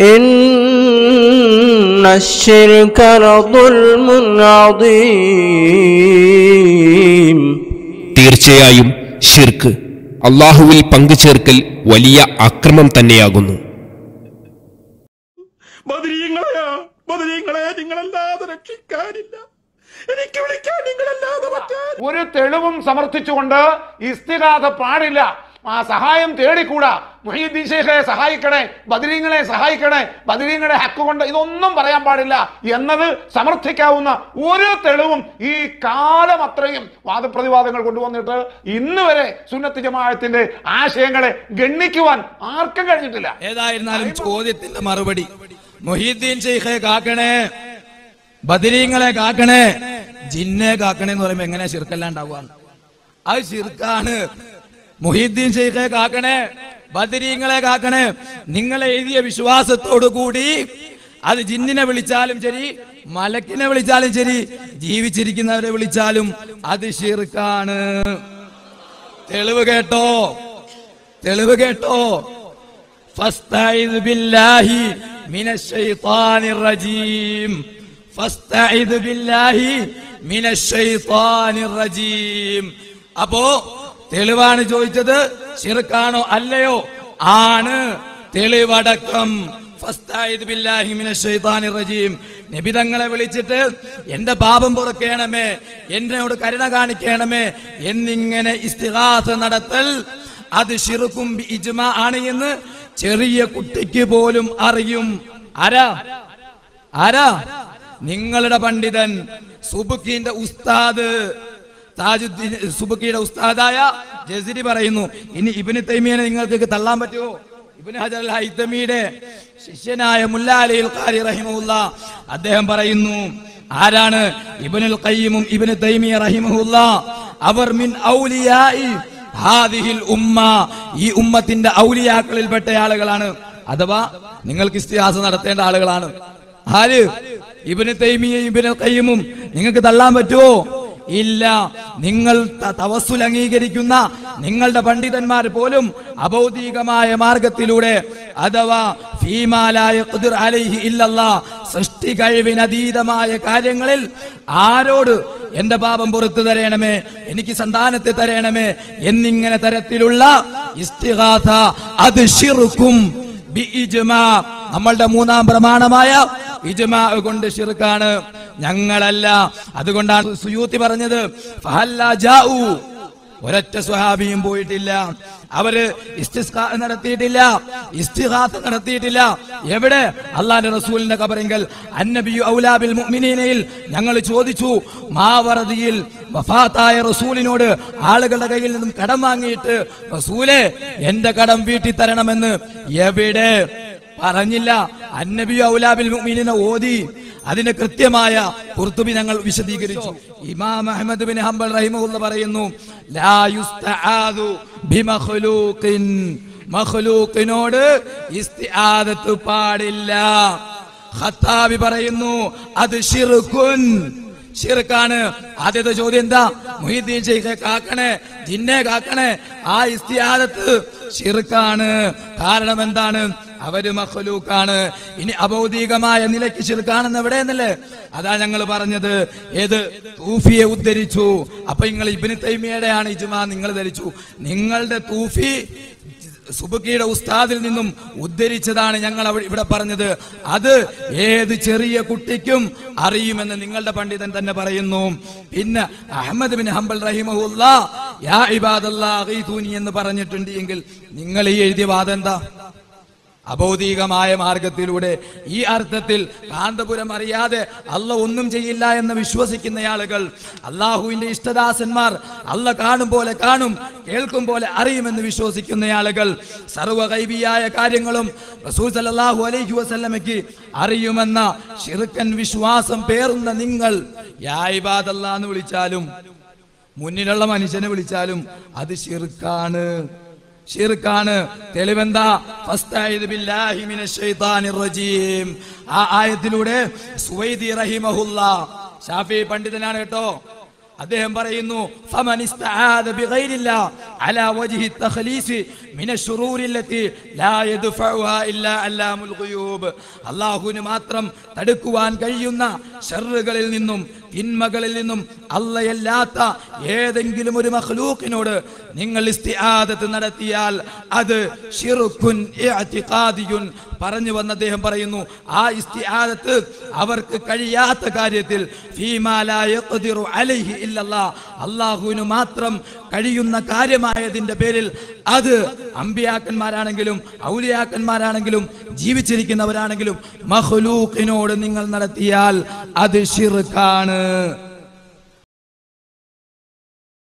إن الشرك لظلم عظيم തീർച്ചയായും ഷിർക്ക് അള്ളാഹുവിൽ പങ്കുചേർക്കൽ വലിയ അക്രമം തന്നെയാകുന്നു ബദരീങ്ങളെയാ ബദരീങ്ങളെ നിങ്ങളല്ലാതെ രക്ഷിക്കാനില്ല എനിക്ക് വിളിക്കാൻ നിങ്ങളല്ലാതെ പറ്റാൻ ഒരു തെളിവും സമർത്ഥിച്ചുകൊണ്ട് ഇസ്തിഗാഥ പാടില്ല ആ സഹായം തേടിക്കൂടാ മുഹീദ്ദീൻ ഷെയ്ഖെ സഹായിക്കണേ ബദരീങ്ങളെ സഹായിക്കണേ ബദരീങ്ങളെ ഹക്ക് കൊണ്ട് ഇതൊന്നും പറയാൻ പാടില്ല എന്നത് സമർത്ഥിക്കാവുന്ന ഒരു തെളിവും ഈ കാലം അത്രയും വാദപ്രതിവാദങ്ങൾ കൊണ്ടുവന്നിട്ട് ഇന്ന് വരെ സുന്നത്ത് ജമാഅത്തിന്റെ ആശയങ്ങളെ ഗണ്ണിക്കുവാൻ ആർക്കും കഴിഞ്ഞിട്ടില്ല ഏതായിരുന്നാലും ചോദ്യത്തിന്റെ മറുപടി മൊഹീദ്ദീൻ ഷെയ്ഖെ കാക്കണേ ബദരീങ്ങളെ കാക്കണേ ജിന്നെ കാക്കണേ എന്ന് പറയുമ്പോ എങ്ങനെ ശിർക്കല്ലാണ്ടാവുക അത് ശിർക്കാണ് മുഹീദ്ദീൻ ഷെയ്ഖെ കാക്കണേ ബദരീങ്ങളെ കാക്കണേ നിങ്ങൾ എഴുതിയ വിശ്വാസത്തോടു കൂടി അത് ജിന്നിനെ വിളിച്ചാലും ശരി മലക്കിനെ വിളിച്ചാലും ശരി ജീവിച്ചിരിക്കുന്നവരെ വിളിച്ചാലും അത് ഷിർക്കാണ് തെളിവ് കേട്ടോ തെളിവ് കേട്ടോ فاستعذ بالله من الشيطان الرجيم فاستعذ بالله من الشيطان الرجيم അപ്പോ തെളിവാണ് ചോദിച്ചത് ശിർക്കാണോ അല്ലയോ ആണ് തെളിവടക്കം ഫസ്തായിദ് ബില്ലാഹി മിനശ് ശൈത്താനിർ റജീം നബി തങ്ങളെ വിളിച്ചിട്ട് എന്റെ പാപം പുറക്കേണമേ എന്നോട് കരുണ കാണിക്കണമേ എന്നിങ്ങനെ ഇസ്തിഹാസ നടത്തൽ അത് ഷിർക്കും ബി ഇജ്മാ ആണ് എന്ന് ചെറിയ കുട്ടിക്ക് പോലും അറിയും ആരാ ആരാ നിങ്ങളുടെ പണ്ഡിതൻ സുബുക്കിന്റെ ഉസ്താദ് താജുദ്ദീൻ സുബുക്കിയുടെ ഉസ്താദായ ജസിരി പറയുന്നു ഇനി ഇബിന് തൈമിയനെ നിങ്ങൾക്ക് തള്ളാൻ പറ്റുമോ ഇബിന് ഹജർ അൽ ഹൈത്തമിയുടെ ശിഷ്യനായ മുല്ല അലിൽ ഖാരി റഹിമുല്ല അദ്ദേഹം പറയുന്നു ആരാണ് ഇബനുൽ ഖയ്യിമും ഇബിന് തൈമിയ റഹിമുല്ല അവർ മിൻ ഔലിയായി ഹാദിഹിൽ ഉമ്മ ഈ ഉമ്മത്തിന്റെ ഔലിയാക്കളിൽപ്പെട്ട ആളുകളാണ് അഥവാ നിങ്ങൾക്ക് ഇസ്തിഹാസ നടത്തേണ്ട ആളുകളാണ് ആര് ഇബിന് തൈമിയും ഇബിന് കയ്യുമും നിങ്ങൾക്ക് തള്ളാൻ പറ്റുമോ ഇല്ല നിങ്ങൾ ത- തവസ്സുൽ അംഗീകരിക്കുന്ന നിങ്ങളുടെ പണ്ഡിതന്മാർ പോലും അഭൗതികമായ മാർഗത്തിലൂടെ അഥവാ ഫീമാലായ ഖുദിർ അലൈഹി ഇല്ലല്ലാ സൃഷ്ടി കഴിവിനതീതമായ കാര്യങ്ങളിൽ ആരോട് എന്റെ പാപം പുറത്തു തരണമേ എനിക്ക് സന്താനത്തെ തരണമേ എന്നിങ്ങനെ തരത്തിലുള്ള ഇസ്തിഗാഥ അത് ഷിർക്കും ബി ഇജ്മാ നമ്മളുടെ മൂന്നാം പ്രമാണമായ ഇജ്മാ കൊണ്ട് ഷിർക്കാണ് ഞങ്ങളല്ല അതുകൊണ്ടാണ് സുയൂത്തി പറഞ്ഞത് ഫഹല്ലാ ജാഊ ഒരൊറ്റ സ്വഹാബിയും പോയിട്ടില്ല അവര് ഇസ്തിസ്കാ നടത്തിയിട്ടില്ല ഇസ്തിഹാത്ത് നടത്തിയിട്ടില്ല എവിടെ അള്ളാന്റെ റസൂലിന്റെ കബറിങ്കൽ അന്നബിയു ഔലാബിൽ മുഅ്മിനീനയിൽ ഞങ്ങൾ ചോദിച്ചു മാവറതിയിൽ വഫാത്തായ റസൂലിനോട് ആളുകളുടെ കയ്യിൽ നിന്നും കടം വാങ്ങിയിട്ട് റസൂലെ എന്റെ കടം വീട്ടി തരണമെന്ന് എവിടെ പറഞ്ഞില്ല അന്നബിയു ഔലാബിൽ മുഅ്മിനീന ഓതി അതിന്റെ കൃത്യമായ കുർത്തുബി ഞങ്ങൾ വിശദീകരിച്ചു ഇമാം അഹമ്മദ് ബിൻ ഹംബൽ റഹിമഹുല്ല പറയുന്നു ലാ യുസ്തആദു ബിമഖ്ലൂഖിൻ മഖ്ലൂഖിനോട് ഇസ്തിആദത്ത് പാടില്ല ഖത്താബി പറയുന്നു അത് ഷിർക്കുൻ ഷിർക്കാണ് ആദ്യത്തെ ചോദ്യം എന്താ മുഹിദ്ദീൻ ഷെയ്ഖെ കാക്കണേ ജിന്നെ കാക്കണേ ആ ഇസ്തിയാദത്ത് ഷിർക്കാണ് കാരണം എന്താണ് അവര് മഖലൂക്കാണ് ഇനി അഭൗതികമായ നിലയ്ക്ക് ഷിർക്കാണെന്ന് എവിടെയെന്നല്ലേ അതാ ഞങ്ങൾ പറഞ്ഞത് ഏത് തൂഫിയെ ഉദ്ധരിച്ചു അപ്പൊ നിങ്ങൾ ഇബിന് തൈമിയുടെയാണ് ഇജ്മാ നിങ്ങൾ ധരിച്ചു നിങ്ങളുടെ തൂഫി സുബുക്കിയുടെ ഉസ്താദിൽ നിന്നും ഉദ്ധരിച്ചതാണ് ഞങ്ങൾ അവിടെ ഇവിടെ പറഞ്ഞത് അത് ഏത് ചെറിയ കുട്ടിക്കും അറിയുമെന്ന് നിങ്ങളുടെ പണ്ഡിതൻ തന്നെ പറയുന്നു പിന്നെ അഹമ്മദ് ബിൻ ഹംബൽ റഹിമഹുല്ല യാ ഇബാദല്ലാ അഗീഥൂനി എന്ന് പറഞ്ഞിട്ടുണ്ട് എങ്കിൽ നിങ്ങൾ ഈ എഴുതിയ വാദം എന്താ അഭൗതികമായ മാർഗത്തിലൂടെ ഈ അർത്ഥത്തിൽ കാന്തപുരം അറിയാതെ അല്ല ഒന്നും ചെയ്യില്ല എന്ന് വിശ്വസിക്കുന്ന ആളുകൾ അള്ളാഹുവിന്റെ ഇഷ്ടദാസന്മാർ അല്ല കാണും പോലെ കാണും കേൾക്കും പോലെ അറിയുമെന്ന് വിശ്വസിക്കുന്ന ആളുകൾ സർവകൈബിയായ കാര്യങ്ങളും റസൂൽ സല്ലല്ലാഹു അലൈഹി വസല്ലമയ്ക്ക് അറിയുമെന്ന ഷിർക്കൻ വിശ്വാസം പേറുന്ന നിങ്ങൾ യാ ഇബാദല്ലാ എന്ന് വിളിച്ചാലും മുന്നിലുള്ള മനുഷ്യനെ വിളിച്ചാലും അത് ഷിർക്കാണ് ഷിർക്കാണ് തെളിവെന്താ ഫസ്തഈദ് ബില്ലാഹി മിനശ് ശൈത്താനിർ റജീം ആ ആയത്തിലൂടെ സുവൈദി റഹിമഹുല്ല ഷാഫി പണ്ഡിതനാണ് കേട്ടോ അദ്ദേഹം പറയുന്നു فمن استعاذ بغير الله على وجه التخليص من الشرور التي لا يدفعها الا علام الغيوب അള്ളാഹുവിന് മാത്രം തടുക്കുവാൻ കഴിയുന്ന ഷറുകളിൽ നിന്നും തിന്മകളിൽ നിന്നും അല്ലയല്ലാത്ത ഏതെങ്കിലും ഒരു മഖ്ലൂക്കിനോട് നിങ്ങൾ ഇസ്തിആദത്ത് നടത്തിയാൽ അത് ഷിറുക്കുൻ ഇഅ്തിഖാദിയുൻ പറഞ്ഞു വന്ന അദ്ദേഹം പറയുന്നു ആ ഇസ്തിആദത്ത് അവർക്ക് കഴിയാത്ത കാര്യത്തിൽ ഫീമാ ലാ യഖ്ദിറു അലൈഹി ഇല്ലല്ലാ അല്ലാഹുവിന് മാത്രം കഴിയുന്ന കാര്യമായതിന്റെ പേരിൽ അത് അമ്പിയാക്കന്മാരാണെങ്കിലും ഔലിയാക്കന്മാരാണെങ്കിലും ജീവിച്ചിരിക്കുന്നവരാണെങ്കിലും മഹ്ലൂക്കിനോട് നിങ്ങൾ നടത്തിയാൽ അത് ഷിർക്കാണ്